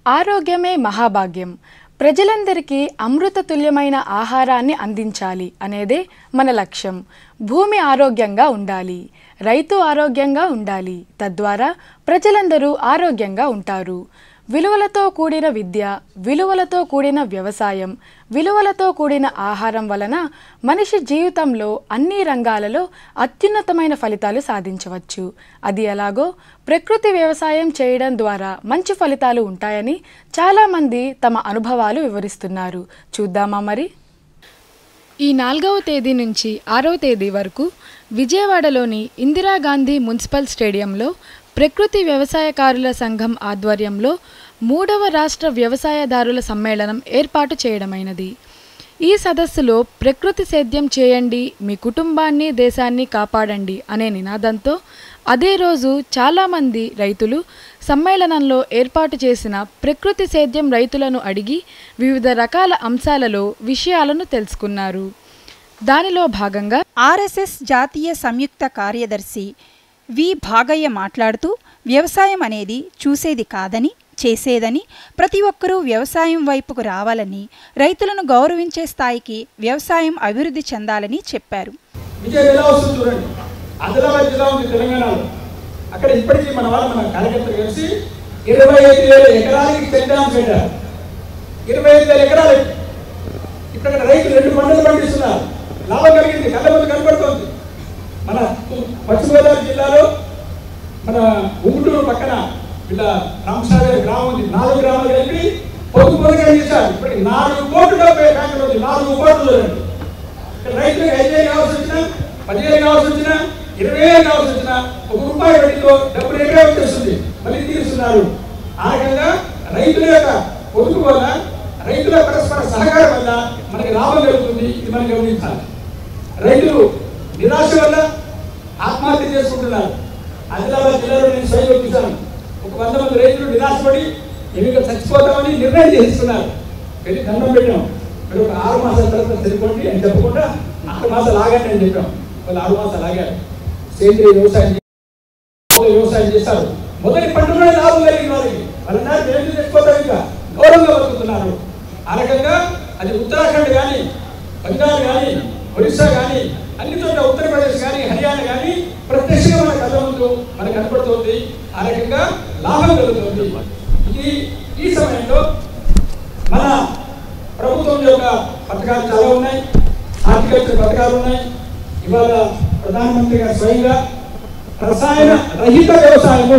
ఆరోగ్యమే మహాభాగ్యం ప్రజలందరికీ అమృత తుల్యమైన ఆహారాన్ని అందించాలి అనేదే మన లక్ష్యం భూమి ఆరోగ్యంగా ఉండాలి రైతు ఆరోగ్యంగా ఉండాలి తద్వారా ప్రజలందరూ ఆరోగ్యంగా ఉంటారు విలువలతో కూడిన విద్య విలువలతో కూడిన వ్యవసాయం విలువలతో కూడిన ఆహారం వలన మనిషి జీవితంలో అన్ని రంగాలలో అత్యున్నతమైన ఫలితాలు సాధించవచ్చు అది ఎలాగో ప్రకృతి వ్యవసాయం చేయడం ద్వారా మంచి ఫలితాలు ఉంటాయని చాలామంది తమ అనుభవాలు వివరిస్తున్నారు చూద్దామా మరి ఈ నాలుగవ తేదీ నుంచి ఆరవ తేదీ వరకు విజయవాడలోని ఇందిరాగాంధీ మున్సిపల్ స్టేడియంలో ప్రకృతి వ్యవసాయకారుల సంఘం ఆధ్వర్యంలో మూడవ రాష్ట్ర వ్యవసాయదారుల సమ్మేళనం ఏర్పాటు చేయడమైనది ఈ సదస్సులో ప్రకృతి సేద్యం చేయండి మీ కుటుంబాన్ని దేశాన్ని కాపాడండి అనే నినాదంతో అదే రోజు చాలామంది రైతులు సమ్మేళనంలో ఏర్పాటు చేసిన ప్రకృతి సేద్యం రైతులను అడిగి వివిధ రకాల అంశాలలో విషయాలను తెలుసుకున్నారు దానిలో భాగంగా ఆర్ఎస్ఎస్ జాతీయ సంయుక్త కార్యదర్శి వి భాగయ్య మాట్లాడుతూ వ్యవసాయం అనేది చూసేది కాదని చేసేదని ప్రతి ఒక్కరూ వ్యవసాయం వైపుకు రావాలని రైతులను గౌరవించే స్థాయికి వ్యవసాయం అభివృద్ధి చెందాలని చెప్పారు విజయం ఎలా వస్తుంది చూడండి ఆదిలాబాద్ జిల్లా ఉంది తెలంగాణలో అక్కడ ఇప్పటికీ మన వాళ్ళు మన కార్యకర్తలు కలిసి ఇరవై ఐదు వేల ఎకరాలకి చెడ్డాం పెట్టారు ఇరవై ఐదు వేల ఎకరాలు ఇప్పుడు అక్కడ రైతులు రెండు పంటలు పండిస్తున్నారు లాభం కలిగింది కళ్ళ ముందు కనపడుతోంది మన పశ్చిమ గోదావరి జిల్లాలో మన ఉంగుటూరు పక్కన వీళ్ళ రామసాగర్ గ్రామం ఉంది నాలుగు గ్రామాలు కలిపి పొద్దు పొరగా చేశారు ఇప్పటికి నాలుగు కోట్లు డబ్బు బ్యాంకులో ఉంది నాలుగు కోట్లు చూడండి ఇక్కడ రైతులకు ఐదు వేలు కావాల్సి వచ్చినా పదివేలు కావాల్సి వచ్చినా ఇరవై వేలు కావాల్సి వచ్చినా ఒక రూపాయి వడ్డీతో డబ్బులు ఎక్కడే వచ్చేస్తుంది మళ్ళీ తీరుస్తున్నారు ఆ రకంగా రైతుల యొక్క పొదుపు వల్ల రైతుల పరస్పర సహకారం వల్ల మనకి లాభం కలుగుతుంది ఇది మనం గమనించాలి రైతులు నిరాశ వల్ల ఆత్మహత్య చేసుకుంటున్నారు ఆదిలాబాద్ జిల్లాలో నేను స్వయం చూశాను ఒక వంద మంది రైతులు నిరాశపడి ఎన్నిక చచ్చిపోతామని నిర్ణయం చేసుకున్నారు వెళ్ళి దండం పెట్టాం మీరు ఒక ఆరు మాసాల తర్వాత సరిపోండి అని చెప్పకుండా ఆరు మాసాలు ఆగండి అని చెప్పాం వాళ్ళు ఆరు మాసాలు ఆగారు సేంద్రియ వ్యవసాయం చేస్తారు, వ్యవసాయం చేస్తారు మొదటి పంటలోనే లాభం కలిగిన వాళ్ళకి వాళ్ళందరూ మేము తెచ్చిపోతారు ఇంకా గౌరవంగా బతుకుతున్నారు ఆ రకంగా అది ఉత్తరాఖండ్ కానీ బెంగాల్ కానీ ఒరిస్సా కానీ అన్ని చోట్ల ఉత్తరప్రదేశ్ కానీ హర్యానా కానీ ప్రత్యక్షంగా మన కళ్ళ ముందు మనకు కనపడుతుంది ఆ రకంగా లాభం కలుగుతుంది ఇది ఈ సమయంలో మన ప్రభుత్వం యొక్క పథకాలు చాలా ఉన్నాయి హార్టికల్చర్ పథకాలు ఉన్నాయి ఇవాళ ప్రధానమంత్రి గారు స్వయంగా రసాయన రహిత వ్యవసాయము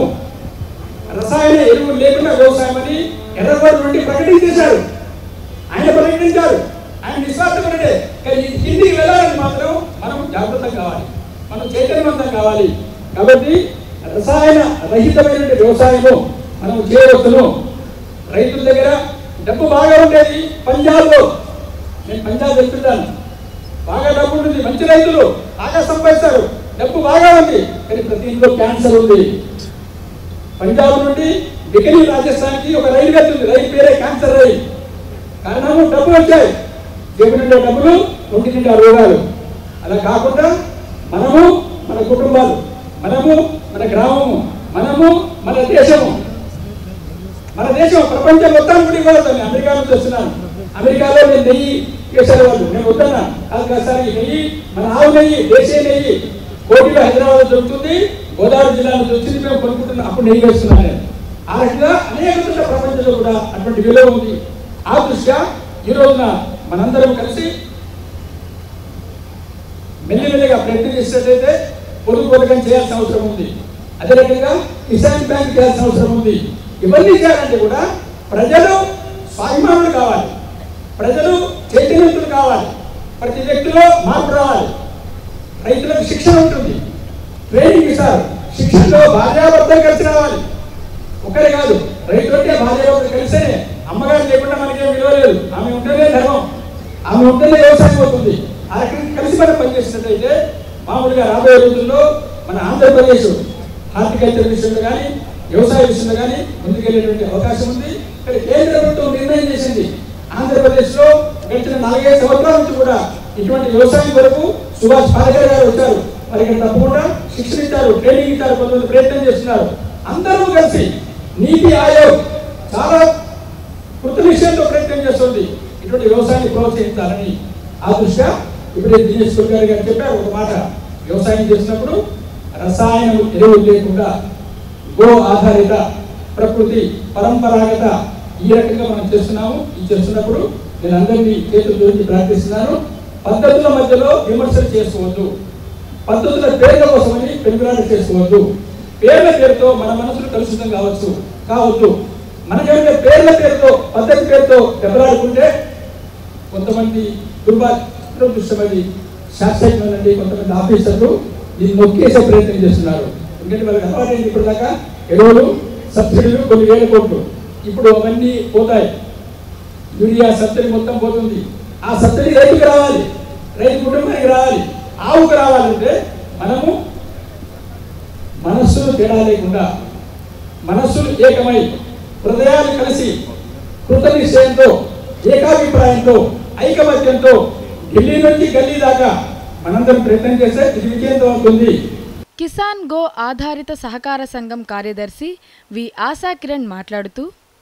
రసాయన ఎరువులు లేకుండా వ్యవసాయం అని ఎర్రబడి నుండి ప్రకటించేశారు ఆయన ప్రకటించారు ఆయన నిస్వార్థపడే కానీ ఇది కిందికి వెళ్ళాలని మాత్రం మనం జాగ్రత్త కావాలి మనం చైతన్యవంతం కావాలి కాబట్టి రసాయన రహితమైన వ్యవసాయము మనం చేయవచ్చును రైతుల దగ్గర డబ్బు బాగా ఉండేది పంజాబ్లో నేను పంజాబ్ వెళ్తుంటాను బాగా డబ్బు ఉంటుంది మంచి రైతులు బాగా సంపాదిస్తారు డబ్బు బాగా ఉంది కానీ ప్రతి ఇంట్లో క్యాన్సర్ ఉంది పంజాబ్ నుండి బికనీ రాజస్థాన్కి ఒక రైలు వెళ్తుంది రైలు పేరే క్యాన్సర్ రైలు కారణము డబ్బులు వచ్చాయి జేబు నిండా డబ్బులు ఒంటి నిండా రోగాలు అలా కాకుండా మనము మన కుటుంబాలు మనము మన గ్రామము మనము మన దేశము మన దేశం ప్రపంచం మొత్తం కూడా ఇవ్వగలుగుతాను అమెరికా నుంచి వస్తున్నాను అమెరికాలో నేను నెయ్యి చేశారు వాళ్ళు నేను వద్దన్నా కాదు కాదు సార్ ఈ నెయ్యి మన ఆవు నెయ్యి దేశీయ నెయ్యి కోటిలో హైదరాబాద్ దొరుకుతుంది గోదావరి జిల్లా నుంచి వచ్చింది మేము కొనుక్కుంటున్నాం అప్పుడు నెయ్యి వేస్తున్నాను నేను ఆ రకంగా అనేక చోట్ల ప్రపంచంలో కూడా అటువంటి విలువ ఉంది ఆ దృష్ట్యా ఈ రోజున మనందరం కలిసి మెల్లిమెల్లిగా ప్రయత్నం చేసినట్లయితే పొదుపు పథకం చేయాల్సిన అవసరం ఉంది అదే రకంగా కిసాన్ బ్యాంక్ చేయాల్సిన అవసరం ఉంది ఇవన్నీ చేయాలంటే కూడా ప్రజలు స్వాభిమానులు కావాలి ప్రజలు చైతన్యవంతులు కావాలి ప్రతి వ్యక్తిలో మార్పు రావాలి రైతులకు శిక్షణ ఉంటుంది ట్రైనింగ్ ఇస్తారు శిక్షణలో భార్యాభర్తలు కలిసి రావాలి ఒకరే కాదు రైతు అంటే భార్యాభర్తలు కలిస్తేనే అమ్మగారు లేకుండా మనకేం విలువ లేదు ఆమె ఉంటేనే ధర్మం ఆమె ఉంటేనే వ్యవసాయం అవుతుంది ఆ రకంగా కలిసి మనం పనిచేసినట్లయితే మామూలుగా రాబోయే రోజుల్లో మన ఆంధ్రప్రదేశ్ హార్టికల్చర్ విషయంలో కానీ వ్యవసాయ విషయంలో కానీ ముందుకెళ్ళేటువంటి అవకాశం ఉంది ఇక్కడ కేంద్ర ప్రభుత్వం నిర్ణయం చేసింది ఆంధ్రప్రదేశ్లో గడిచిన నాలుగైదు సంవత్సరాల నుంచి కూడా ఇటువంటి వ్యవసాయం కొరకు సుభాష్ పాలేకర్ గారు వచ్చారు మరి ఇక్కడ తప్పకుండా శిక్షణ ఇచ్చారు ట్రైనింగ్ ఇచ్చారు కొంతమంది ప్రయత్నం చేస్తున్నారు అందరూ కలిసి నీతి ఆయోగ్ చాలా కృత నిశ్చయంతో ప్రయత్నం చేస్తుంది ఇటువంటి వ్యవసాయాన్ని ప్రోత్సహించాలని ఆ దృష్ట్యా ఇప్పుడే దినేష్ గారు గారు చెప్పారు ఒక మాట వ్యవసాయం చేసినప్పుడు రసాయన ఎరువులు లేకుండా గో ఆధారిత ప్రకృతి పరంపరాగత ఈ రకంగా మనం చేస్తున్నాము ఇది చేస్తున్నప్పుడు నేను అందరినీ చేతులు జోడించి ప్రార్థిస్తున్నాను పద్ధతుల మధ్యలో విమర్శలు చేసుకోవద్దు పద్ధతుల పేర్ల కోసమని పెనుగులాట చేసుకోవద్దు పేర్ల పేరుతో మన మనసులు కలుషితం కావచ్చు కావద్దు మనకేమైతే పేర్ల పేరుతో పద్ధతి పేరుతో దెబ్బలాడుకుంటే కొంతమంది దుర్భాగ్యమైనది శాస్త్రజ్ఞులండి కొంతమంది ఆఫీసర్లు దీన్ని నొక్కేసే ప్రయత్నం చేస్తున్నారు ఎందుకంటే వాళ్ళకి అలవాటైంది ఇప్పుడు దాకా ఎరువులు సబ్సిడీలు కొన్ని వేల కోట్లు ఇప్పుడు అవన్నీ పోతాయి యూరియా సబ్సిడీ మొత్తం పోతుంది ఆ సబ్సిడీ రైతుకి రావాలి రైతు కుటుంబానికి రావాలి ఆవుకు రావాలంటే మనము మనస్సును తేడా లేకుండా మనస్సులు ఏకమై హృదయాలు కలిసి కృత నిశ్చయంతో ఏకాభిప్రాయంతో ఐకమత్యంతో ఢిల్లీ నుంచి గల్లీ దాకా మనందరం ప్రయత్నం చేస్తే ఇది విజయంతో అవుతుంది కిసాన్ గో ఆధారిత సహకార సంఘం కార్యదర్శి వి ఆశా కిరణ్ మాట్లాడుతూ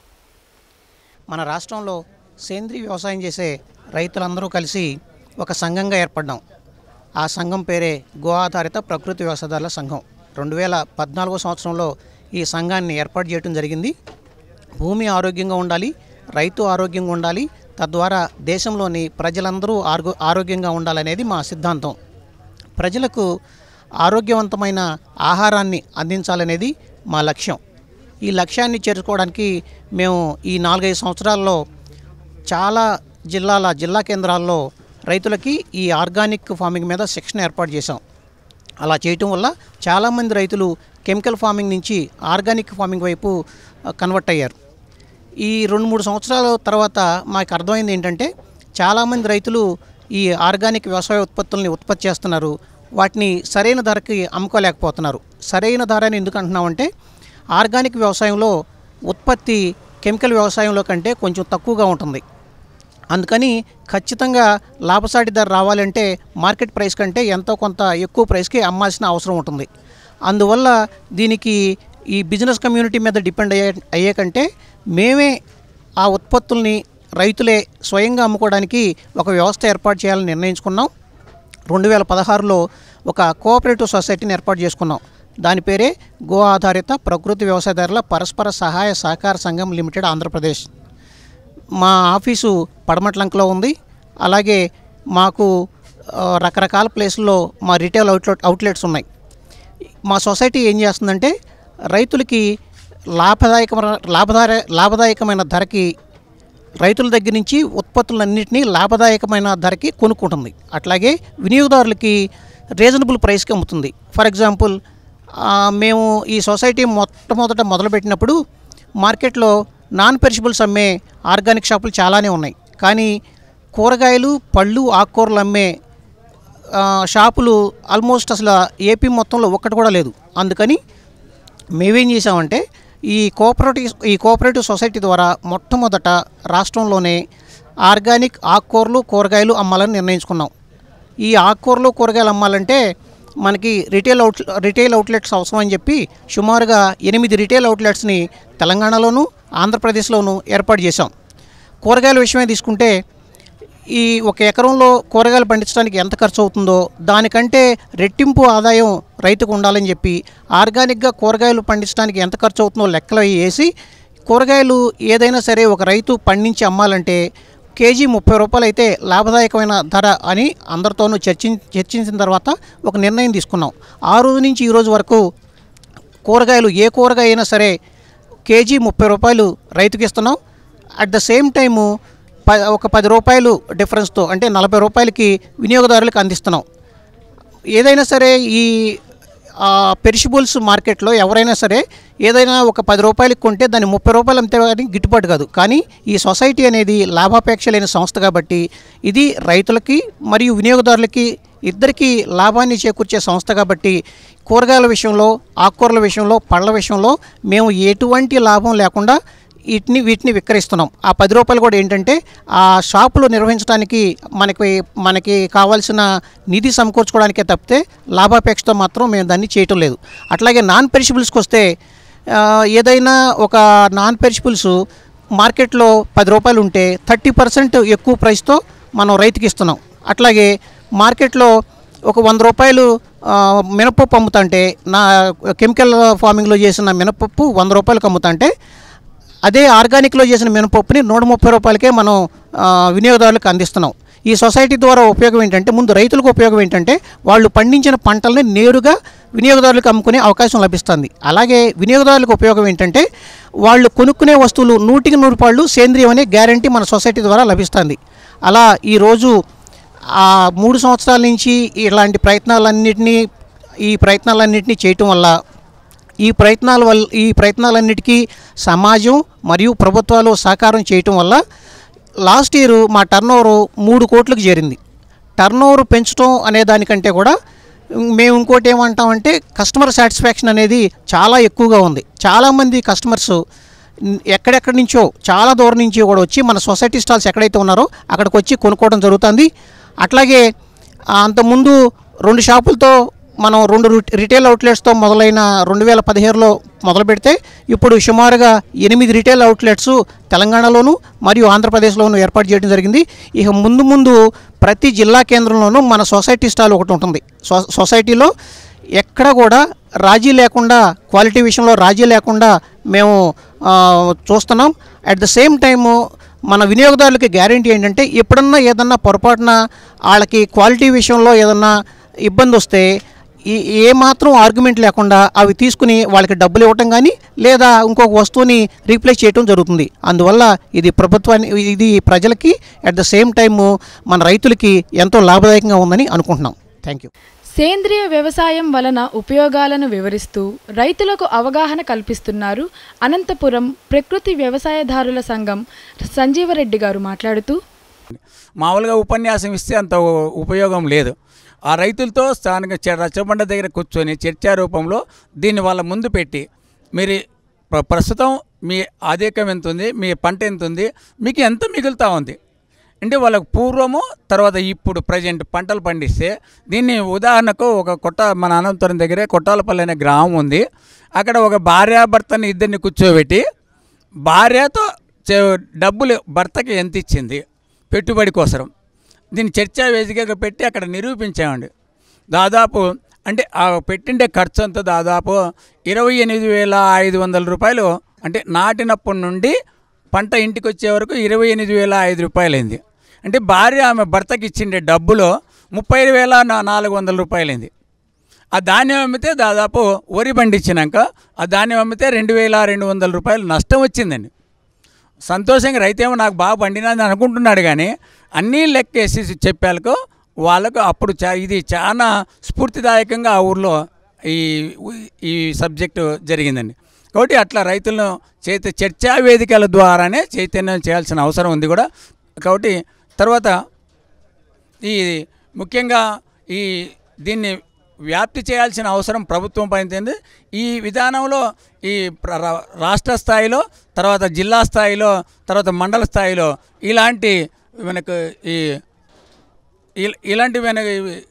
మన రాష్ట్రంలో సేంద్రీయ వ్యవసాయం చేసే రైతులందరూ కలిసి ఒక సంఘంగా ఏర్పడ్డాం ఆ సంఘం పేరే గో ఆధారిత ప్రకృతి వ్యవసాయదారుల సంఘం రెండు వేల పద్నాలుగో సంవత్సరంలో ఈ సంఘాన్ని ఏర్పాటు చేయడం జరిగింది భూమి ఆరోగ్యంగా ఉండాలి రైతు ఆరోగ్యంగా ఉండాలి తద్వారా దేశంలోని ప్రజలందరూ ఆరో ఆరోగ్యంగా ఉండాలనేది మా సిద్ధాంతం ప్రజలకు ఆరోగ్యవంతమైన ఆహారాన్ని అందించాలనేది మా లక్ష్యం ఈ లక్ష్యాన్ని చేరుకోవడానికి మేము ఈ నాలుగైదు సంవత్సరాల్లో చాలా జిల్లాల జిల్లా కేంద్రాల్లో రైతులకి ఈ ఆర్గానిక్ ఫార్మింగ్ మీద శిక్షణ ఏర్పాటు చేశాం అలా చేయటం వల్ల చాలామంది రైతులు కెమికల్ ఫార్మింగ్ నుంచి ఆర్గానిక్ ఫార్మింగ్ వైపు ఆ, కన్వర్ట్ అయ్యారు ఈ రెండు మూడు సంవత్సరాల తర్వాత మాకు అర్థమైంది ఏంటంటే చాలామంది రైతులు ఈ ఆర్గానిక్ వ్యవసాయ ఉత్పత్తుల్ని ఉత్పత్తి చేస్తున్నారు వాటిని సరైన ధరకి అమ్ముకోలేకపోతున్నారు సరైన ధర అని ఎందుకు అంటున్నామంటే ఆర్గానిక్ వ్యవసాయంలో ఉత్పత్తి కెమికల్ వ్యవసాయంలో కంటే కొంచెం తక్కువగా ఉంటుంది అందుకని ఖచ్చితంగా లాభసాటి ధర రావాలంటే మార్కెట్ ప్రైస్ కంటే ఎంతో కొంత ఎక్కువ ప్రైస్కి అమ్మాల్సిన అవసరం ఉంటుంది అందువల్ల దీనికి ఈ బిజినెస్ కమ్యూనిటీ మీద డిపెండ్ అయ్యే అయ్యే కంటే మేమే ఆ ఉత్పత్తుల్ని రైతులే స్వయంగా అమ్ముకోవడానికి ఒక వ్యవస్థ ఏర్పాటు చేయాలని నిర్ణయించుకున్నాం రెండు వేల పదహారులో ఒక కోఆపరేటివ్ సొసైటీని ఏర్పాటు చేసుకున్నాం దాని పేరే గో ఆధారిత ప్రకృతి వ్యవసాయదారుల పరస్పర సహాయ సహకార సంఘం లిమిటెడ్ ఆంధ్రప్రదేశ్ మా ఆఫీసు పడమట్లంకలో ఉంది అలాగే మాకు ఆ, రకరకాల ప్లేసుల్లో మా రిటైల్ అవుట్లెట్ అవుట్లెట్స్ ఉన్నాయి మా సొసైటీ ఏం చేస్తుందంటే రైతులకి లాభదాయకమైన లాభదాయ లాభదాయకమైన ధరకి రైతుల దగ్గర నుంచి ఉత్పత్తులన్నింటినీ లాభదాయకమైన ధరకి కొనుక్కుంటుంది అట్లాగే వినియోగదారులకి రీజనబుల్ ప్రైస్కి అమ్ముతుంది ఫర్ ఎగ్జాంపుల్ ఆ, మేము ఈ సొసైటీ మొట్టమొదట మొదలుపెట్టినప్పుడు మార్కెట్లో నాన్ పెరిషబుల్స్ అమ్మే ఆర్గానిక్ షాపులు చాలానే ఉన్నాయి కానీ కూరగాయలు పళ్ళు ఆకుకూరలు అమ్మే ఆ, షాపులు ఆల్మోస్ట్ అసలు ఏపీ మొత్తంలో ఒక్కటి కూడా లేదు అందుకని మేమేం చేసామంటే ఈ కోఆపరేటివ్ ఈ కోఆపరేటివ్ సొసైటీ ద్వారా మొట్టమొదట రాష్ట్రంలోనే ఆర్గానిక్ ఆకుకూరలు కూరగాయలు అమ్మాలని నిర్ణయించుకున్నాం ఈ ఆకుకూరలు కూరగాయలు అమ్మాలంటే మనకి రిటైల్ అవుట్ రిటైల్ అవుట్లెట్స్ అవసరం అని చెప్పి సుమారుగా ఎనిమిది రిటైల్ అవుట్లెట్స్ని తెలంగాణలోను ఆంధ్రప్రదేశ్లోను ఏర్పాటు చేశాం కూరగాయల విషయమే తీసుకుంటే ఈ ఒక ఎకరంలో కూరగాయలు పండించడానికి ఎంత ఖర్చు అవుతుందో దానికంటే రెట్టింపు ఆదాయం రైతుకు ఉండాలని చెప్పి ఆర్గానిక్గా కూరగాయలు పండించడానికి ఎంత ఖర్చు అవుతుందో లెక్కలు వేసి కూరగాయలు ఏదైనా సరే ఒక రైతు పండించి అమ్మాలంటే కేజీ ముప్పై రూపాయలు అయితే లాభదాయకమైన ధర అని అందరితోనూ చర్చి చర్చించిన తర్వాత ఒక నిర్ణయం తీసుకున్నాం ఆ రోజు నుంచి ఈ రోజు వరకు కూరగాయలు ఏ కూరగాయ అయినా సరే కేజీ ముప్పై రూపాయలు రైతుకి ఇస్తున్నాం అట్ ద సేమ్ టైము ప ఒక పది రూపాయలు డిఫరెన్స్తో అంటే నలభై రూపాయలకి వినియోగదారులకు అందిస్తున్నాం ఏదైనా సరే ఈ పెరిషబుల్స్ మార్కెట్లో ఎవరైనా సరే ఏదైనా ఒక పది రూపాయలకి కొంటే దాన్ని ముప్పై రూపాయలు అంతే కానీ గిట్టుబాటు కాదు కానీ ఈ సొసైటీ అనేది లాభాపేక్ష లేని సంస్థ కాబట్టి ఇది రైతులకి మరియు వినియోగదారులకి ఇద్దరికీ లాభాన్ని చేకూర్చే సంస్థ కాబట్టి కూరగాయల విషయంలో ఆకుకూరల విషయంలో పళ్ళ విషయంలో మేము ఎటువంటి లాభం లేకుండా వీటిని వీటిని విక్రయిస్తున్నాం ఆ పది రూపాయలు కూడా ఏంటంటే ఆ షాపులు నిర్వహించడానికి మనకి మనకి కావాల్సిన నిధి సమకూర్చుకోవడానికే తప్పితే లాభాపేక్షతో మాత్రం మేము దాన్ని చేయటం లేదు అట్లాగే నాన్ పెరిషబుల్స్కి వస్తే ఆ, ఏదైనా ఒక నాన్ పెరిషబుల్స్ మార్కెట్లో పది రూపాయలు ఉంటే థర్టీ పర్సెంట్ ఎక్కువ ప్రైస్తో మనం రైతుకి ఇస్తున్నాం అట్లాగే మార్కెట్లో ఒక వంద రూపాయలు ఆ, మినపప్పు అమ్ముతుంటే నా కెమికల్ ఫార్మింగ్లో చేసిన మినపప్పు వంద రూపాయలకు అమ్ముతుంటే అదే ఆర్గానిక్లో చేసిన మినపప్పుని నూట ముప్పై రూపాయలకే మనం ఆ, వినియోగదారులకు అందిస్తున్నాం ఈ సొసైటీ ద్వారా ఉపయోగం ఏంటంటే ముందు రైతులకు ఉపయోగం ఏంటంటే వాళ్ళు పండించిన పంటల్ని నేరుగా వినియోగదారులకు అమ్ముకునే అవకాశం లభిస్తుంది అలాగే వినియోగదారులకు ఉపయోగం ఏంటంటే వాళ్ళు కొనుక్కునే వస్తువులు నూటికి నూరు పాళ్ళు సేంద్రియం అనే గ్యారంటీ మన సొసైటీ ద్వారా లభిస్తుంది అలా ఈరోజు ఆ మూడు సంవత్సరాల నుంచి ఇలాంటి ప్రయత్నాలన్నింటినీ ఈ ప్రయత్నాలన్నింటినీ చేయటం వల్ల ఈ ప్రయత్నాల వల్ల ఈ ప్రయత్నాలన్నిటికీ సమాజం మరియు ప్రభుత్వాలు సహకారం చేయటం వల్ల లాస్ట్ ఇయర్ మా టర్న్ మూడు కోట్లకు చేరింది టర్న్ పెంచడం అనే దానికంటే కూడా మేము ఇంకోటి ఏమంటామంటే కస్టమర్ సాటిస్ఫాక్షన్ అనేది చాలా ఎక్కువగా ఉంది చాలామంది కస్టమర్స్ ఎక్కడెక్కడి నుంచో చాలా దూరం నుంచి కూడా వచ్చి మన సొసైటీ స్టాల్స్ ఎక్కడైతే ఉన్నారో అక్కడికి వచ్చి కొనుక్కోవడం జరుగుతుంది అట్లాగే ఆ, అంతకుముందు రెండు షాపులతో మనం రెండు రిట- రిటైల్ అవుట్లెట్స్తో మొదలైన రెండు వేల పదిహేడులో మొదలు పెడితే ఇప్పుడు సుమారుగా ఎనిమిది రిటైల్ అవుట్లెట్స్ తెలంగాణలోను మరియు ఆంధ్రప్రదేశ్లోను ఏర్పాటు చేయడం జరిగింది ఇక ముందు ముందు ప్రతి జిల్లా కేంద్రంలోనూ మన సొసైటీ స్టాల్ ఒకటి ఉంటుంది సొ- సొసైటీలో ఎక్కడ కూడా రాజీ లేకుండా క్వాలిటీ విషయంలో రాజీ లేకుండా మేము ఆ, చూస్తున్నాం అట్ ద సేమ్ టైము మన వినియోగదారులకి గ్యారంటీ ఏంటంటే ఎప్పుడన్నా ఏదన్నా పొరపాటున వాళ్ళకి క్వాలిటీ విషయంలో ఏదన్నా ఇబ్బంది వస్తే ఈ ఏ మాత్రం ఆర్గ్యుమెంట్ లేకుండా అవి తీసుకుని వాళ్ళకి డబ్బులు ఇవ్వటం కానీ లేదా ఇంకొక వస్తువుని రీప్లేస్ చేయటం జరుగుతుంది అందువల్ల ఇది ప్రభుత్వాన్ని ఇది ప్రజలకి అట్ ద సేమ్ టైము మన రైతులకి ఎంతో లాభదాయకంగా ఉందని అనుకుంటున్నాం థ్యాంక్ యూ సేంద్రియ వ్యవసాయం వలన ఉపయోగాలను వివరిస్తూ రైతులకు అవగాహన కల్పిస్తున్నారు అనంతపురం ప్రకృతి వ్యవసాయదారుల సంఘం సంజీవరెడ్డి గారు మాట్లాడుతూ మామూలుగా ఉపన్యాసం ఇస్తే అంత ఉ- ఉపయోగం లేదు ఆ రైతులతో స్థానిక చె- రచ్చబండ దగ్గర కూర్చొని చర్చా రూపంలో దీన్ని వాళ్ళ ముందు పెట్టి మీరు ప్ర- ప్రస్తుతం మీ ఆదాయం ఎంత ఉంది మీ పంట ఎంత ఉంది మీకు ఎంత మిగులుతా ఉంది అంటే వాళ్ళకు పూర్వము తర్వాత ఇప్పుడు ప్రజెంట్ పంటలు పండిస్తే దీన్ని ఉదాహరణకు ఒక కొట్ట మన అనంతపురం దగ్గరే కొట్టాలపల్లి అనే గ్రామం ఉంది అక్కడ ఒక భార్యాభర్తని ఇద్దరిని కూర్చోబెట్టి భార్యతో చే- డబ్బులు భర్తకి ఎంత ఇచ్చింది పెట్టుబడి కోసం దీన్ని చర్చా వేదికగా పెట్టి అక్కడ నిరూపించామండి దాదాపు అంటే ఆ పెట్టిండే ఖర్చు అంతా దాదాపు ఇరవై ఎనిమిది వేల ఐదు వందల రూపాయలు అంటే నాటినప్పటి నుండి పంట ఇంటికి వచ్చే వరకు ఇరవై ఎనిమిది వేల ఐదు రూపాయలైంది అంటే భార్య ఆమె భర్తకి ఇచ్చిండే డబ్బులో ముప్పై వేల నా- నాలుగు వందల రూపాయలైంది ఆ ధాన్యం అమ్మితే దాదాపు వరి పండించినాక ఆ ధాన్యం అమ్మితే రెండు వేల రెండు వందల రూపాయలు నష్టం వచ్చిందండి సంతోషంగా రైతేమో నాకు బాగా పండినది అనుకుంటున్నాడు కానీ అన్నీ లెక్కేసి చెప్పాలకు వాళ్ళకు అప్పుడు చా ఇది చాలా స్ఫూర్తిదాయకంగా ఆ ఊర్లో ఈ ఈ సబ్జెక్టు జరిగిందండి కాబట్టి అట్లా రైతులను చైత చర్చా వేదికల ద్వారానే చైతన్యం చేయాల్సిన అవసరం ఉంది కూడా కాబట్టి తర్వాత ఈ ముఖ్యంగా ఈ దీన్ని వ్యాప్తి చేయాల్సిన అవసరం ప్రభుత్వం పైన ఈ విధానంలో ఈ ప్ర- రా- రాష్ట్ర స్థాయిలో తర్వాత జిల్లా స్థాయిలో తర్వాత మండల స్థాయిలో ఇలాంటి మనకు ఈ ఇల- ఇలాంటి మనకి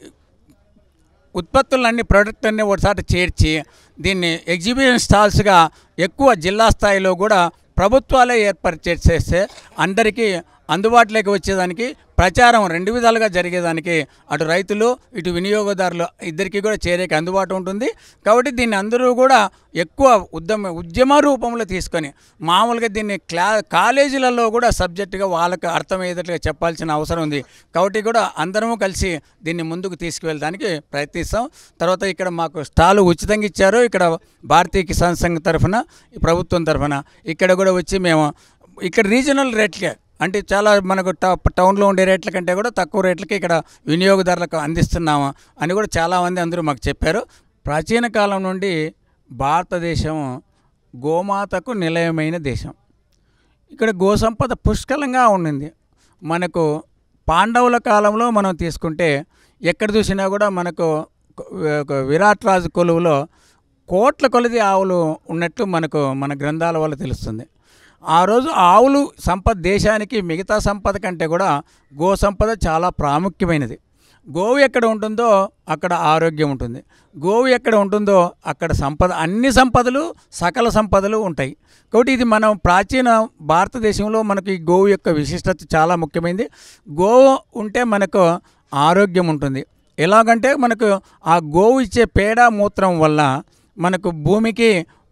ఉత్పత్తులన్నీ ప్రోడక్ట్ అన్నీ ఒకసారి చేర్చి దీన్ని ఎగ్జిబిషన్ స్టాల్స్గా ఎక్కువ జిల్లా స్థాయిలో కూడా ప్రభుత్వాలే ఏర్పాటు చేసేస్తే అందరికీ అందుబాటులోకి వచ్చేదానికి ప్రచారం రెండు విధాలుగా జరిగేదానికి అటు రైతులు ఇటు వినియోగదారులు ఇద్దరికీ కూడా చేరేకి అందుబాటు ఉంటుంది కాబట్టి దీన్ని అందరూ కూడా ఎక్కువ ఉద్యమ ఉద్యమ రూపంలో తీసుకొని మామూలుగా దీన్ని క్లా కాలేజీలలో కూడా సబ్జెక్టుగా వాళ్ళకి అర్థమయ్యేటట్లుగా చెప్పాల్సిన అవసరం ఉంది కాబట్టి కూడా అందరము కలిసి దీన్ని ముందుకు తీసుకువెళ్ళడానికి ప్రయత్నిస్తాం తర్వాత ఇక్కడ మాకు స్టాలు ఉచితంగా ఇచ్చారు ఇక్కడ భారతీయ కిసాన్ సంఘ్ తరఫున ఈ ప్రభుత్వం తరఫున ఇక్కడ కూడా వచ్చి మేము ఇక్కడ రీజనల్ రేట్లే అంటే చాలా మనకు ట- టౌన్లో ఉండే రేట్ల కంటే కూడా తక్కువ రేట్లకి ఇక్కడ వినియోగదారులకు అందిస్తున్నాము అని కూడా చాలామంది అందరూ మాకు చెప్పారు ప్రాచీన కాలం నుండి భారతదేశం గోమాతకు నిలయమైన దేశం ఇక్కడ గోసంపద పుష్కలంగా ఉండింది మనకు పాండవుల కాలంలో మనం తీసుకుంటే ఎక్కడ చూసినా కూడా మనకు ఒక విరాట్ రాజు కొలువులో కోట్ల కొలది ఆవులు ఉన్నట్లు మనకు మన గ్రంథాల వల్ల తెలుస్తుంది ఆ రోజు ఆవులు సంపద దేశానికి మిగతా సంపద కంటే కూడా గో సంపద చాలా ప్రాముఖ్యమైనది గోవు ఎక్కడ ఉంటుందో అక్కడ ఆరోగ్యం ఉంటుంది గోవు ఎక్కడ ఉంటుందో అక్కడ సంపద అన్ని సంపదలు సకల సంపదలు ఉంటాయి కాబట్టి ఇది మనం ప్రాచీన భారతదేశంలో మనకి ఈ గోవు యొక్క విశిష్టత చాలా ముఖ్యమైనది గోవు ఉంటే మనకు ఆరోగ్యం ఉంటుంది ఎలాగంటే మనకు ఆ గోవు ఇచ్చే పేడ మూత్రం వల్ల మనకు భూమికి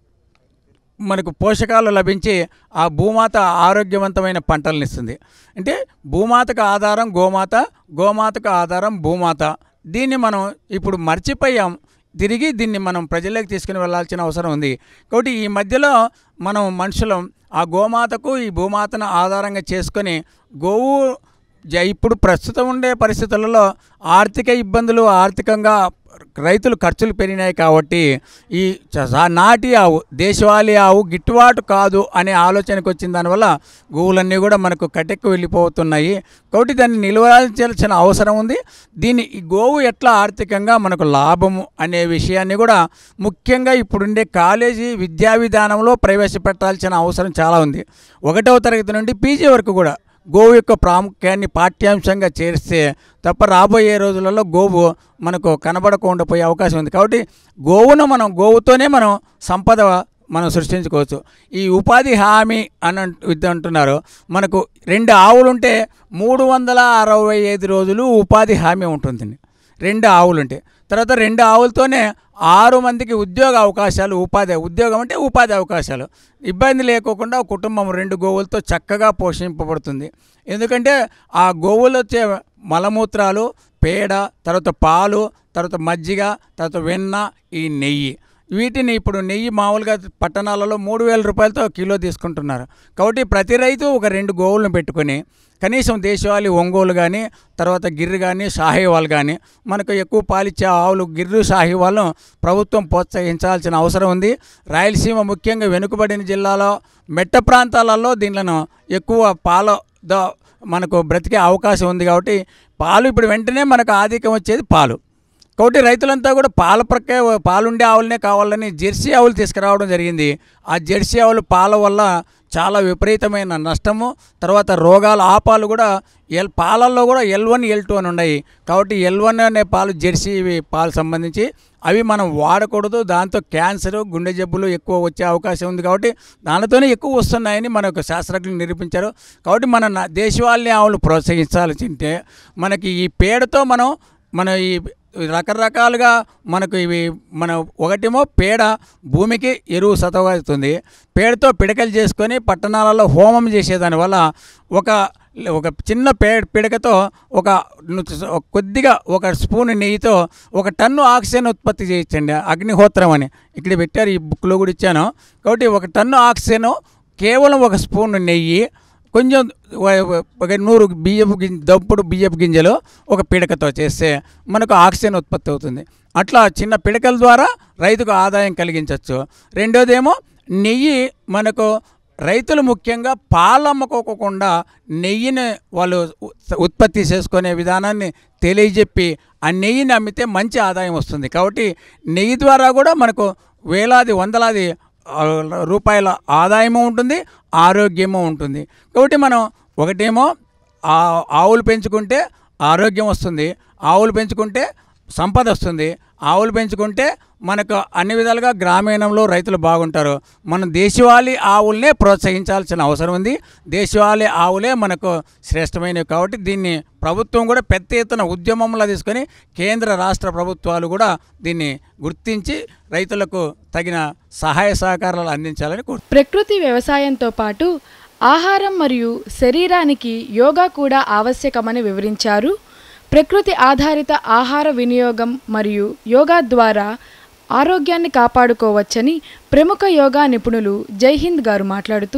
మనకు పోషకాలు లభించి ఆ భూమాత ఆరోగ్యవంతమైన పంటలను ఇస్తుంది అంటే భూమాతకు ఆధారం గోమాత గోమాతకు ఆధారం భూమాత దీన్ని మనం ఇప్పుడు మర్చిపోయాం తిరిగి దీన్ని మనం ప్రజల్లోకి తీసుకుని వెళ్ళాల్సిన అవసరం ఉంది కాబట్టి ఈ మధ్యలో మనం మనుషులం ఆ గోమాతకు ఈ భూమాతను ఆధారంగా చేసుకొని గోవు జ- ఇప్పుడు ప్రస్తుతం ఉండే పరిస్థితులలో ఆర్థిక ఇబ్బందులు ఆర్థికంగా రైతులు ఖర్చులు పెరిగినాయి కాబట్టి ఈ చ- సా- నాటి ఆవు దేశవాళీ ఆవు గిట్టుబాటు కాదు అనే ఆలోచనకు వచ్చిన దానివల్ల గోవులన్నీ కూడా మనకు కట్టెక్కు వెళ్ళిపోతున్నాయి కాబట్టి దాన్ని నిల్వచాల్సిన అవసరం ఉంది దీన్ని ఈ గోవు ఎట్లా ఆర్థికంగా మనకు లాభము అనే విషయాన్ని కూడా ముఖ్యంగా ఇప్పుడుండే కాలేజీ విద్యా విధానంలో ప్రవేశపెట్టాల్సిన అవసరం చాలా ఉంది ఒకటవ తరగతి నుండి పీజీ వరకు కూడా గోవు యొక్క ప్రాముఖ్యాన్ని పాఠ్యాంశంగా చేరిస్తే తప్ప రాబోయే రోజులలో గోవు మనకు కనబడకుండా పోయే అవకాశం ఉంది కాబట్టి గోవును మనం గోవుతోనే మనం సంపద మనం సృష్టించుకోవచ్చు ఈ ఉపాధి హామీ అని అంట- ఇది అంటున్నారు మనకు రెండు ఆవులుంటే మూడు వందల అరవై ఐదు రోజులు ఉపాధి హామీ ఉంటుంది రెండు ఆవులుంటే తర్వాత రెండు ఆవులతోనే ఆరు మందికి ఉద్యోగ అవకాశాలు ఉపాధి ఉద్యోగం అంటే ఉపాధి అవకాశాలు ఇబ్బంది లేకోకుండా ఒక కుటుంబం రెండు గోవులతో చక్కగా పోషింపబడుతుంది ఎందుకంటే ఆ గోవులు వచ్చే మలమూత్రాలు పేడ తర్వాత పాలు తర్వాత మజ్జిగ తర్వాత వెన్న ఈ నెయ్యి వీటిని ఇప్పుడు నెయ్యి మామూలుగా పట్టణాలలో మూడు వేల రూపాయలతో కిలో తీసుకుంటున్నారు కాబట్టి ప్రతి రైతు ఒక రెండు గోవులను పెట్టుకొని కనీసం దేశవాళీ ఒంగోలు కానీ తర్వాత గిర్రు కానీ షాహీవాల్ కానీ మనకు ఎక్కువ పాలిచ్చే ఆవులు గిర్రు షాహీవాల్ను ప్రభుత్వం ప్రోత్సహించాల్సిన అవసరం ఉంది రాయలసీమ ముఖ్యంగా వెనుకబడిన జిల్లాలో మెట్ట ప్రాంతాలలో దీనిలను ఎక్కువ పాల ద మనకు బ్రతికే అవకాశం ఉంది కాబట్టి పాలు ఇప్పుడు వెంటనే మనకు ఆధిక్యం వచ్చేది పాలు కాబట్టి రైతులంతా కూడా పాల ప్రక్రియ పాలుండే ఆవులనే కావాలని జెర్సీ ఆవులు తీసుకురావడం జరిగింది ఆ జెర్సీ ఆవులు పాల వల్ల చాలా విపరీతమైన నష్టము తర్వాత రోగాలు ఆ పాలు కూడా ఎల్ పాలల్లో కూడా ఎల్ వన్ ఎల్ టూ అని ఉన్నాయి కాబట్టి ఎల్ వన్ అనే పాలు జెర్సీ ఇవి పాలు సంబంధించి అవి మనం వాడకూడదు దాంతో క్యాన్సర్ గుండె జబ్బులు ఎక్కువ వచ్చే అవకాశం ఉంది కాబట్టి దానితోనే ఎక్కువ వస్తున్నాయని మనకు శాస్త్రజ్ఞులు నిరూపించారు కాబట్టి మన నా- దేశవాళీ ఆవులు ప్రోత్సహించాల్సి ఉంటే మనకి ఈ పేడతో మనం మన ఈ రకరకాలుగా మనకు ఇవి మన ఒకటేమో పేడ భూమికి ఎరువు సతవుతుంది పేడతో పిడకలు చేసుకొని పట్టణాలలో హోమం చేసేదాని వల్ల ఒక ఒక చిన్న పే పిడకతో ఒక ను- ఒక కొద్దిగా ఒక స్పూన్ నెయ్యితో ఒక టన్ను ఆక్సిజన్ ఉత్పత్తి చేయొచ్చండి అగ్నిహోత్రం అని ఇక్కడ పెట్టారు ఈ బుక్లో కూడా ఇచ్చాను కాబట్టి ఒక టన్ను ఆక్సిజన్ కేవలం ఒక స్పూన్ నెయ్యి కొంచెం వ- ఒక నూరు బియ్యపు గింజ దప్పుడు బియ్యపు గింజలు ఒక పిడకతో చేస్తే మనకు ఆక్సిజన్ ఉత్పత్తి అవుతుంది అట్లా చిన్న పిడకల ద్వారా రైతుకు ఆదాయం కలిగించవచ్చు రెండోదేమో నెయ్యి మనకు రైతులు ముఖ్యంగా పాలు అమ్ముకోకుండా నెయ్యిని వాళ్ళు ఉ- ఉత్పత్తి చేసుకునే విధానాన్ని తెలియజెప్పి ఆ నెయ్యిని అమ్మితే మంచి ఆదాయం వస్తుంది కాబట్టి నెయ్యి ద్వారా కూడా మనకు వేలాది వందలాది ఆ, రూపాయల ఆదాయము ఉంటుంది ఆరోగ్యము ఉంటుంది కాబట్టి మనం ఒకటేమో ఆ ఆవులు పెంచుకుంటే ఆరోగ్యం వస్తుంది ఆవులు పెంచుకుంటే సంపద వస్తుంది ఆవులు పెంచుకుంటే మనకు అన్ని విధాలుగా గ్రామీణంలో రైతులు బాగుంటారు మనం దేశవాళీ ఆవులనే ప్రోత్సహించాల్సిన అవసరం ఉంది దేశవాళీ ఆవులే మనకు శ్రేష్టమైనవి కాబట్టి దీన్ని ప్రభుత్వం కూడా పెద్ద ఎత్తున ఉద్యమంలో తీసుకొని కేంద్ర రాష్ట్ర ప్రభుత్వాలు కూడా దీన్ని గుర్తించి రైతులకు తగిన సహాయ సహకారాలు అందించాలని కోరు ప్రకృతి వ్యవసాయంతో పాటు ఆహారం మరియు శరీరానికి యోగా కూడా ఆవశ్యకమని వివరించారు ప్రకృతి ఆధారిత ఆహార వినియోగం మరియు యోగా ద్వారా ఆరోగ్యాన్ని కాపాడుకోవచ్చని ప్రముఖ యోగా నిపుణులు జైహింద్ గారు మాట్లాడుతూ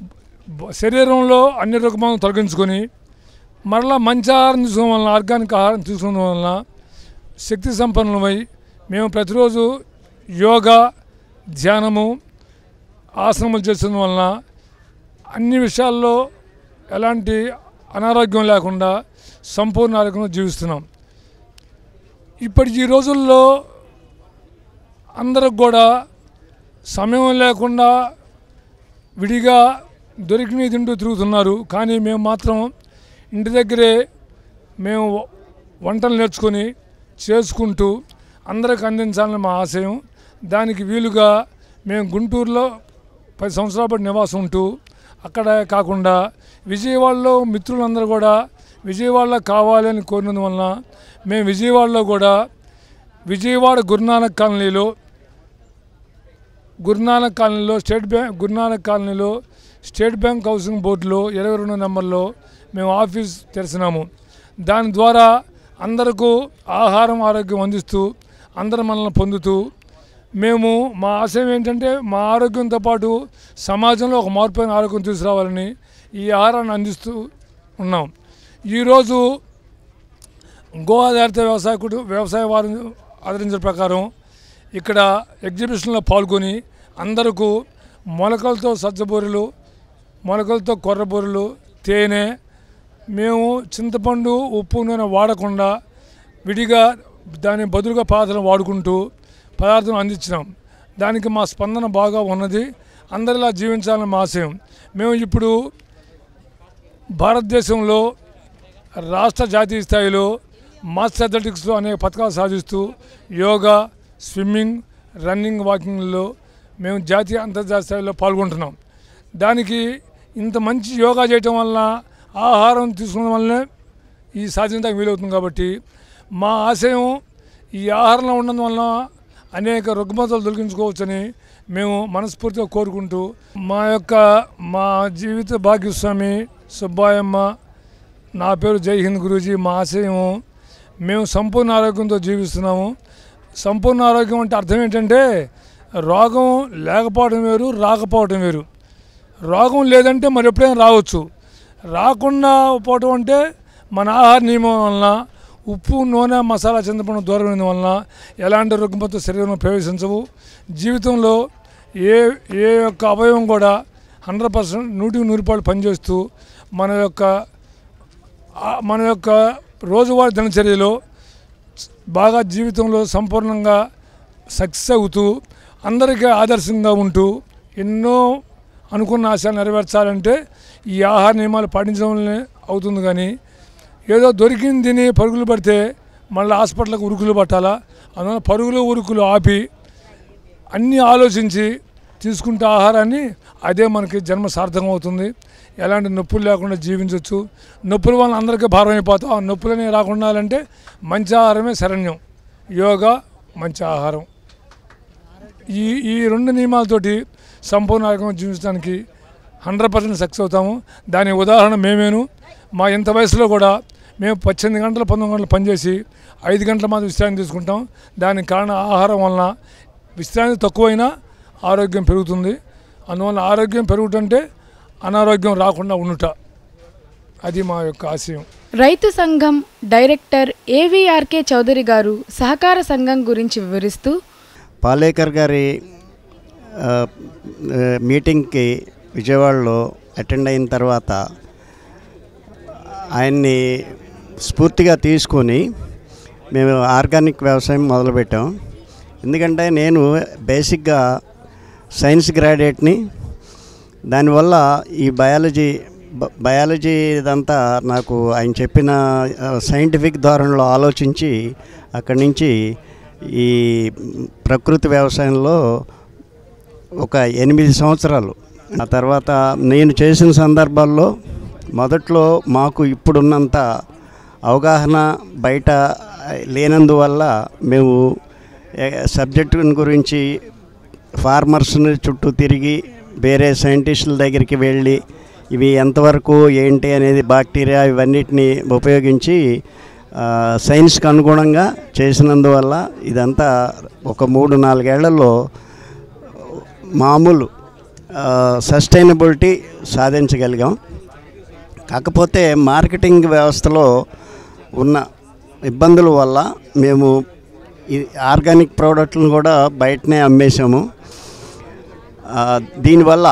బ- శరీరంలో అన్ని రకములను తొలగించుకొని మరలా మంచి ఆహారం తీసుకోవడం వలన ఆర్గానిక్ ఆహారం తీసుకోవడం వలన శక్తి సంపన్నులమై మేము ప్రతిరోజు యోగా ధ్యానము ఆసనములు చేసిన వలన అన్ని విషయాల్లో ఎలాంటి అనారోగ్యం లేకుండా సంపూర్ణ ఆరోగ్యంగా జీవిస్తున్నాం ఇప్పటి ఈ రోజుల్లో అందరికి కూడా సమయం లేకుండా విడిగా దొరికినవి తింటూ తిరుగుతున్నారు కానీ మేము మాత్రం ఇంటి దగ్గరే మేము వంటలు నేర్చుకొని చేసుకుంటూ అందరికి అందించాలని మా ఆశయం దానికి వీలుగా మేము గుంటూరులో పది సంవత్సరాల పాటు నివాసం ఉంటూ అక్కడ కాకుండా విజయవాడలో మిత్రులందరూ కూడా విజయవాడలో కావాలని కోరినందువలన మేము విజయవాడలో కూడా విజయవాడ గురునానక్ కాలనీలో గురునానక్ కాలనీలో స్టేట్ బ్యాంక్ గురునానక్ కాలనీలో స్టేట్ బ్యాంక్ హౌసింగ్ బోర్డులో ఇరవై రెండు నెంబర్లో మేము ఆఫీస్ తెరిచినాము దాని ద్వారా అందరకు ఆహారం ఆరోగ్యం అందిస్తూ అందరూ మనల్ని పొందుతూ మేము మా ఆశయం ఏంటంటే మా ఆరోగ్యంతో పాటు సమాజంలో ఒక మార్పైన ఆరోగ్యం తీసుకురావాలని ఈ ఆహారాన్ని అందిస్తూ ఉన్నాం ఈరోజు గో ఆధారిత వ్యవసాయ కుటు- వ్యవసాయ వారు ఆదరించిన ప్రకారం ఇక్కడ ఎగ్జిబిషన్లో పాల్గొని అందరకు మొలకలతో సజ్జబూరెలు మొలకలతో కొర్రబూరెలు తేనె మేము చింతపండు ఉప్పు నూనె వాడకుండా విడిగా దాని బదులుగా పదార్థాలను వాడుకుంటూ పదార్థం అందించినాం దానికి మా స్పందన బాగా ఉన్నది అందరిలా జీవించాలని మా ఆశయం మేము ఇప్పుడు భారతదేశంలో రాష్ట్ర జాతీయ స్థాయిలో మాస్టర్ అథ్లెటిక్స్లో అనేక పథకాలు సాధిస్తూ యోగా స్విమ్మింగ్ రన్నింగ్ వాకింగ్లో మేము జాతీయ అంతర్జాతీయ స్థాయిలో పాల్గొంటున్నాం దానికి ఇంత మంచి యోగా చేయటం వలన ఆహారం తీసుకోవడం వల్లనే ఈ సాధించడానికి వీలవుతుంది కాబట్టి మా ఆశయం ఈ ఆహారంలో ఉండడం వలన అనేక రుగ్మతలు తొలగించుకోవచ్చని మేము మనస్ఫూర్తిగా కోరుకుంటూ మా యొక్క మా జీవిత భాగ్యస్వామి సుబ్బాయమ్మ నా పేరు జై హింద్ గురూజీ మా ఆశయం మేము సంపూర్ణ ఆరోగ్యంతో జీవిస్తున్నాము సంపూర్ణ ఆరోగ్యం అంటే అర్థం ఏంటంటే రోగం లేకపోవడం వేరు రాకపోవడం వేరు రోగం లేదంటే మరి ఎప్పుడైనా రావచ్చు రాకుండా పోవటం అంటే మన ఆహార నియమం వలన ఉప్పు నూనె మసాలా చింతపండు దూరం వలన ఎలాంటి రుగ్మత శరీరంలో ప్రవేశించవు జీవితంలో ఏ ఏ యొక్క అవయవం కూడా హండ్రెడ్ పర్సెంట్ నూటికి నూరు రూపాయలు పనిచేస్తూ మన యొక్క ఆ- మన యొక్క రోజువారీ దినచర్యలో బాగా జీవితంలో సంపూర్ణంగా సక్సెస్ అవుతూ అందరికీ ఆదర్శంగా ఉంటూ ఎన్నో అనుకున్న ఆశలు నెరవేర్చాలంటే ఈ ఆహార నియమాలు పాటించడం వల్లనే అవుతుంది కానీ ఏదో దొరికింది తిని పరుగులు పడితే మళ్ళీ హాస్పిటల్కి ఉరుకులు పట్టాలా అందువల్ల పరుగులు ఉరుకులు ఆపి అన్నీ ఆలోచించి తీసుకుంటే ఆహారాన్ని అదే మనకి జన్మ సార్థకం అవుతుంది ఎలాంటి నొప్పులు లేకుండా జీవించవచ్చు నొప్పుల వల్ల అందరికీ భారం అయిపోతాం ఆ నొప్పులని రాకుండా అంటే మంచి ఆహారమే శరణ్యం యోగా మంచి ఆహారం ఈ ఈ రెండు నియమాలతోటి సంపూర్ణ ఆరోగ్యంగా జీవించడానికి హండ్రెడ్ పర్సెంట్ సక్సెస్ అవుతాము దాని ఉదాహరణ మేమేను మా ఇంత వయసులో కూడా మేము పద్దెనిమిది గంటలు పంతొమ్మిది గంటలు పనిచేసి ఐదు గంటల మాత్రం విశ్రాంతి తీసుకుంటాం దానికి కారణం ఆహారం వలన విశ్రాంతి తక్కువైనా ఆరోగ్యం పెరుగుతుంది అందువల్ల ఆరోగ్యం పెరుగుతుంటే అనారోగ్యం రాకుండా ఉండుట అది మా యొక్క ఆశయం రైతు సంఘం డైరెక్టర్ ఏవిఆర్కే చౌదరి గారు సహకార సంఘం గురించి వివరిస్తూ పాలేకర్ గారి ఆ, ఆ, మీటింగ్కి విజయవాడలో అటెండ్ అయిన తర్వాత ఆయన్ని స్ఫూర్తిగా తీసుకొని మేము ఆర్గానిక్ వ్యవసాయం మొదలుపెట్టాం ఎందుకంటే నేను బేసిక్గా సైన్స్ గ్రాడ్యుయేట్ని దానివల్ల ఈ బయాలజీ బ- బయాలజీ ఇదంతా నాకు ఆయన చెప్పిన ఆ, సైంటిఫిక్ ధోరణిలో ఆలోచించి అక్కడి నుంచి ఈ ప్రకృతి వ్యవసాయంలో ఒక ఎనిమిది సంవత్సరాలు ఆ తర్వాత నేను చేసిన సందర్భాల్లో మొదట్లో మాకు ఇప్పుడున్నంత అవగాహన బయట లేనందువల్ల మేము సబ్జెక్టు గురించి ఫార్మర్స్ని చుట్టూ తిరిగి వేరే సైంటిస్టుల దగ్గరికి వెళ్ళి ఇవి ఎంతవరకు ఏంటి అనేది బాక్టీరియా ఇవన్నిటిని ఉపయోగించి ఆ, సైన్స్కి అనుగుణంగా చేసినందువల్ల ఇదంతా ఒక మూడు నాలుగేళ్లలో మామూలు సస్టైనబిలిటీ సాధించగలిగాం కాకపోతే మార్కెటింగ్ వ్యవస్థలో ఉన్న ఇబ్బందుల వల్ల మేము ఈ ఆర్గానిక్ ప్రోడక్ట్లను కూడా బయటనే అమ్మేశాము ఆ, దీనివల్ల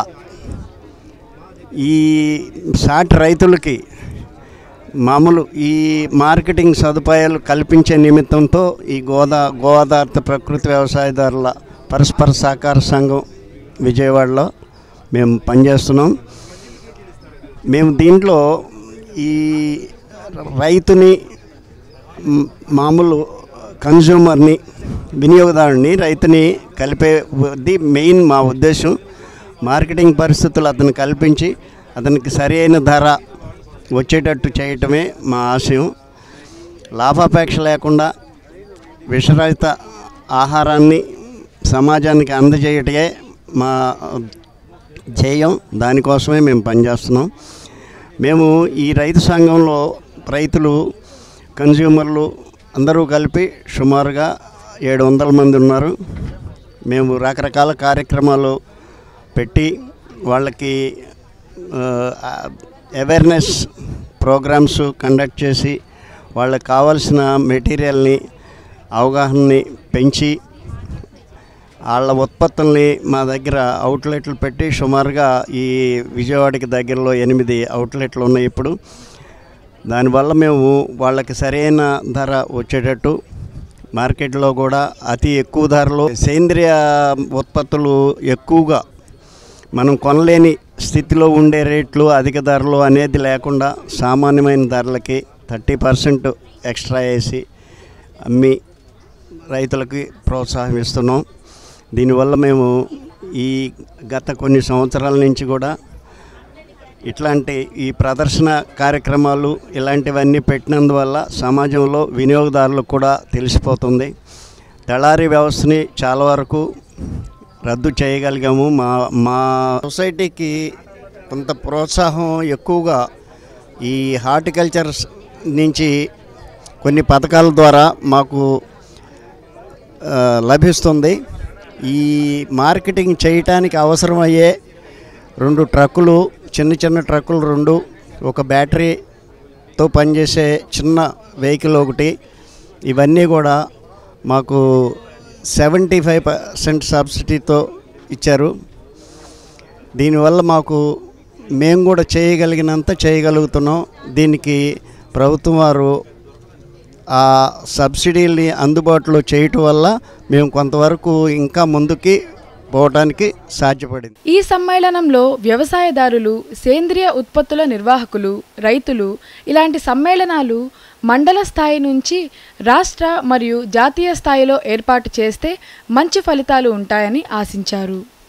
ఈ సాటి రైతులకి మామూలు ఈ మార్కెటింగ్ సదుపాయాలు కల్పించే నిమిత్తంతో ఈ గోదా గోదార్థ ప్రకృతి వ్యవసాయదారుల పరస్పర సహకార సంఘం విజయవాడలో మేము పనిచేస్తున్నాం మేము దీంట్లో ఈ రైతుని మ్, మామూలు కన్జ్యూమర్ని వినియోగదారుని రైతుని కలిపేది మెయిన్ మా ఉద్దేశం మార్కెటింగ్ పరిస్థితులు అతను కల్పించి అతనికి సరి అయిన ధర వచ్చేటట్టు చేయటమే మా ఆశయం లాభాపేక్ష లేకుండా విషరహిత ఆహారాన్ని సమాజానికి అందజేయటమే మా ధ్యేయం దానికోసమే మేము పనిచేస్తున్నాం మేము ఈ రైతు సంఘంలో రైతులు కన్జ్యూమర్లు అందరూ కలిపి సుమారుగా ఏడు వందల మంది ఉన్నారు మేము రకరకాల కార్యక్రమాలు పెట్టి వాళ్ళకి అవేర్నెస్ ప్రోగ్రామ్స్ కండక్ట్ చేసి వాళ్ళకి కావాల్సిన మెటీరియల్ని అవగాహనని పెంచి వాళ్ళ ఉత్పత్తుల్ని మా దగ్గర అవుట్లెట్లు పెట్టి సుమారుగా ఈ విజయవాడకి దగ్గరలో ఎనిమిది అవుట్లెట్లు ఉన్నాయి ఇప్పుడు దానివల్ల మేము వాళ్ళకి సరైన ధర వచ్చేటట్టు మార్కెట్లో కూడా అతి ఎక్కువ ధరలో సేంద్రియ ఉత్పత్తులు ఎక్కువగా మనం కొనలేని స్థితిలో ఉండే రేట్లు అధిక ధరలు అనేది లేకుండా సామాన్యమైన ధరలకి థర్టీ పర్సెంట్ ఎక్స్ట్రా వేసి అమ్మి రైతులకి ప్రోత్సాహం ఇస్తున్నాం దీనివల్ల మేము ఈ గత కొన్ని సంవత్సరాల నుంచి కూడా ఇట్లాంటి ఈ ప్రదర్శన కార్యక్రమాలు ఇలాంటివన్నీ పెట్టినందువల్ల సమాజంలో వినియోగదారులకు కూడా తెలిసిపోతుంది దళారీ వ్యవస్థని చాలా వరకు రద్దు చేయగలిగాము మా మా సొసైటీకి కొంత ప్రోత్సాహం ఎక్కువగా ఈ హార్టికల్చర్ నుంచి కొన్ని పథకాల ద్వారా మాకు ఆ, లభిస్తుంది ఈ మార్కెటింగ్ చేయటానికి అవసరమయ్యే రెండు ట్రక్కులు చిన్న చిన్న ట్రక్కులు రెండు ఒక బ్యాటరీతో పనిచేసే చిన్న వెహికల్ ఒకటి ఇవన్నీ కూడా మాకు సెవెంటీ ఫైవ్ పర్సెంట్ సబ్సిడీతో ఇచ్చారు దీనివల్ల మాకు మేము కూడా చేయగలిగినంత చేయగలుగుతున్నాం దీనికి ప్రభుత్వం వారు ఆ సబ్సిడీల్ని అందుబాటులో చేయటం వల్ల మేము కొంతవరకు ఇంకా ముందుకి పోవడానికి సాధ్యపడింది ఈ సమ్మేళనంలో వ్యవసాయదారులు సేంద్రియ ఉత్పత్తుల నిర్వాహకులు రైతులు ఇలాంటి సమ్మేళనాలు మండల స్థాయి నుంచి రాష్ట్ర మరియు జాతీయ స్థాయిలో ఏర్పాటు చేస్తే మంచి ఫలితాలు ఉంటాయని ఆశించారు